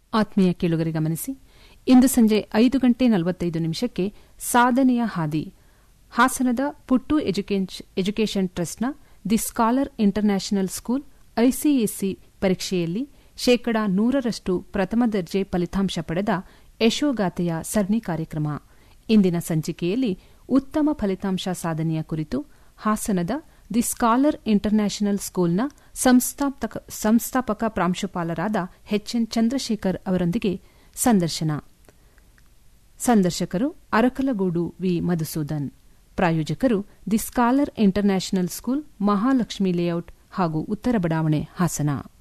ಆತ್ಮೀಯ ಕೇಳುಗರೆ ಗಮನಿಸಿ ಇಂದು ಸಂಜೆ ಐದು ಗಂಟೆ ನಲವತ್ತೈದು ನಿಮಿಷಕ್ಕೆ ಸಾಧನೆಯ ಹಾದಿ ಹಾಸನದ ಪುಟ್ಟು ಎಜುಕೇಷನ್ ಟ್ರಸ್ಟ್ನ the scholar international school ICSE ಪರೀಕ್ಷೆಯಲ್ಲಿ ಶೇಕಡಾ ನೂರರಷ್ಟು ಪ್ರಥಮ ದರ್ಜೆ ಫಲಿತಾಂಶ ಪಡೆದ ಯಶೋಗಾಥೆಯ ಸರಣಿ ಕಾರ್ಯಕ್ರಮ ಇಂದಿನ ಸಂಚಿಕೆಯಲ್ಲಿ ಉತ್ತಮ ಫಲಿತಾಂಶ ಸಾಧನೆಯ ಕುರಿತು ಹಾಸನದ ದಿ ಸ್ಕಾಲರ್ ಇಂಟರ್ನ್ಯಾಷನಲ್ ಸ್ಕೂಲ್ನ ಸಂಸ್ಥಾಪಕ ಪ್ರಾಂಶುಪಾಲರಾದ ಎಚ್ಎನ್ ಚಂದ್ರಶೇಖರ್ ಅವರೊಂದಿಗೆ ಸಂದರ್ಶನ ಸಂದರ್ಶಕರು ಅರಕಲಗೂಡು ವಿ ಮಧುಸೂದನ್ ಪ್ರಾಯೋಜಕರು the scholar international school Mahalakshmi layout ಹಾಗೂ ಉತ್ತರ ಬಡಾವಣೆ ಹಾಸನ